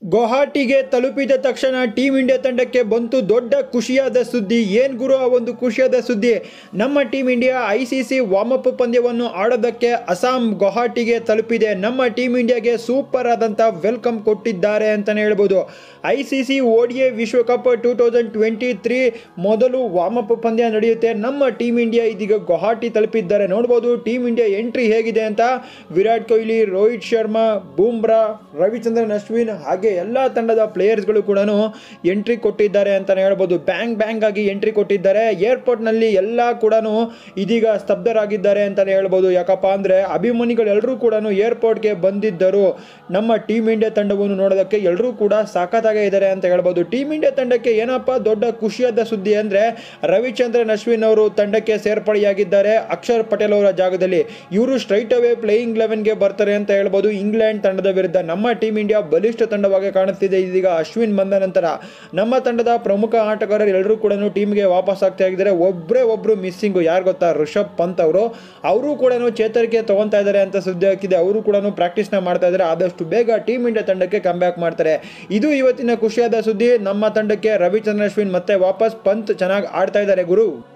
ಗುವಾಹಟಿಗೆ ತಲುಪಿದ ತಕ್ಷಣ team India ತಂಡಕ್ಕೆ ಬಂತು ದೊಡ್ಡ ಖುಷಿಯಾದ ಸುದ್ದಿ ಏನು ಗುರು ಆ ಒಂದು ಖುಷಿಯಾದ ಸುದ್ದಿ ನಮ್ಮ team India I C C warm up ಪಂದ್ಯವನ್ನು ಆಡೋದಕ್ಕೆ ಅಸ್ಸಾಂ ಗುವಾಹಟಿಗೆ ತಲುಪಿದೆ ನಮ್ಮ ಟೀಂ ಇಂಡಿಯಾಗೆ ಸೂಪರ್ ಆದಂಥ ವೆಲ್ಕಮ್ ಕೊಟ್ಟಿದ್ದಾರೆ ಅಂತಲೇ ಹೇಳ್ಬೋದು ಐ ಸಿ ಸಿ ಓಡಿಎ ವಿಶ್ವಕಪ್ ಟೂ ತೌಸಂಡ್ ಟ್ವೆಂಟಿ ತ್ರೀ ಮೊದಲು ವಾರ್ಮಪ್ ಪಂದ್ಯ ನಡೆಯುತ್ತೆ ನಮ್ಮ ಟೀಂ ಇಂಡಿಯಾ ಇದೀಗ ಗುವಾಹಟಿ ತಲುಪಿದ್ದಾರೆ ನೋಡ್ಬೋದು ಟೀಂ ಇಂಡಿಯಾ ಎಂಟ್ರಿ ಹೇಗಿದೆ ಅಂತ ವಿರಾಟ್ ಕೊಹ್ಲಿ ರೋಹಿತ್ ಶರ್ಮಾ ಬೂಮ್ರಾ ರವಿಚಂದ್ರನ್ ಅಶ್ವಿನ್ ಹಾಗೆ ಎಲ್ಲ ತಂಡದ ಪ್ಲೇಯರ್ಸ್ಗಳು ಕೂಡ ಎಂಟ್ರಿ ಕೊಟ್ಟಿದ್ದಾರೆ ಅಂತಲೇ ಹೇಳ್ಬೋದು ಬ್ಯಾಂಗ್ ಬ್ಯಾಂಗ್ ಆಗಿ ಎಂಟ್ರಿ ಕೊಟ್ಟಿದ್ದಾರೆ ಏರ್ಪೋರ್ಟ್ನಲ್ಲಿ ಎಲ್ಲ ಕೂಡ ಇದೀಗ ಸ್ತಬ್ಧರಾಗಿದ್ದಾರೆ ಅಂತಲೇ ಹೇಳ್ಬೋದು ಯಾಕಪ್ಪ ಅಂದರೆ ಅಭಿಮಾನಿಗಳೆಲ್ಲರೂ ಕೂಡ ಏರ್ಪೋರ್ಟ್ಗೆ ಬಂದಿದ್ದರು ನಮ್ಮ ಟೀಮ್ ಇಂಡಿಯಾ ತಂಡವನ್ನು ನೋಡೋದಕ್ಕೆ ಎಲ್ಲರೂ ಕೂಡ ಸಾಕತ್ತಾಗೇ ಇದ್ದಾರೆ ಅಂತ ಹೇಳ್ಬೋದು ಟೀಮ್ ಇಂಡಿಯಾ ತಂಡಕ್ಕೆ ಏನಪ್ಪ ದೊಡ್ಡ ಖುಷಿಯಾದ ಸುದ್ದಿ ಅಂದರೆ ರವಿಚಂದ್ರನ್ ಅಶ್ವಿನ್ ಅವರು ತಂಡಕ್ಕೆ ಸೇರ್ಪಡೆಯಾಗಿದ್ದಾರೆ ಅಕ್ಷರ್ ಪಟೇಲ್ ಅವರ ಜಾಗದಲ್ಲಿ ಇವರು ಸ್ಟ್ರೈಟ್ ಅವೇ ಪ್ಲೇಯಿಂಗ್ ಲೆವೆನ್ಗೆ ಬರ್ತಾರೆ ಅಂತ ಹೇಳ್ಬೋದು ಇಂಗ್ಲೆಂಡ್ ತಂಡದ ವಿರುದ್ಧ ನಮ್ಮ ಟೀಮ್ ಇಂಡಿಯಾ ಬಲಿಷ್ಠ ತಂಡವಾಗಿ ಕಾಣಿಸ್ತಿದೆ ಇದೀಗ ಅಶ್ವಿನ್ ಬಂದ ನಂತರ ನಮ್ಮ ತಂಡದ ಪ್ರಮುಖ ಆಟಗಾರರು ಎಲ್ಲರೂ ಕೂಡ ಟೀಮ್ಗೆ ವಾಪಸ್ ಆಗ್ತಾ ಇದ್ದಾರೆ ಒಬ್ಬರೇ ಒಬ್ಬರು ಮಿಸ್ಸಿಂಗು ಯಾರು ಗೊತ್ತಾ ರಿಷಬ್ ಪಂತ್ ಅವರು ಅವರು ಕೂಡ ಚೇತರಿಕೆ ತಗೊತಾ ಇದ್ದಾರೆ ಅಂತ ಸುದ್ದಿ ಆಗ್ತಿದೆ ಅವರು ಕೂಡ ಪ್ರಾಕ್ಟೀಸ್ನ ಮಾಡ್ತಾ ಇದ್ದಾರೆ ಆದಷ್ಟು ಬೇಗ ಟೀಮ್ ಇಂಡಿಯಾ ತಂಡಕ್ಕೆ ಬ್ಯಾಕ್ ಮಾಡ್ತಾರೆ ಇದು ಇವತ್ತಿನ ಖುಷಿಯಾದ ಸುದ್ದಿ ನಮ್ಮ ತಂಡಕ್ಕೆ ರವಿಚಂದ್ರನ್ ಅಶ್ವಿನ್ ಮತ್ತೆ ವಾಪಸ್ ಪಂತ್ ಚೆನ್ನಾಗಿ ಆಡ್ತಾ ಇದ್ದಾರೆ ಗುರು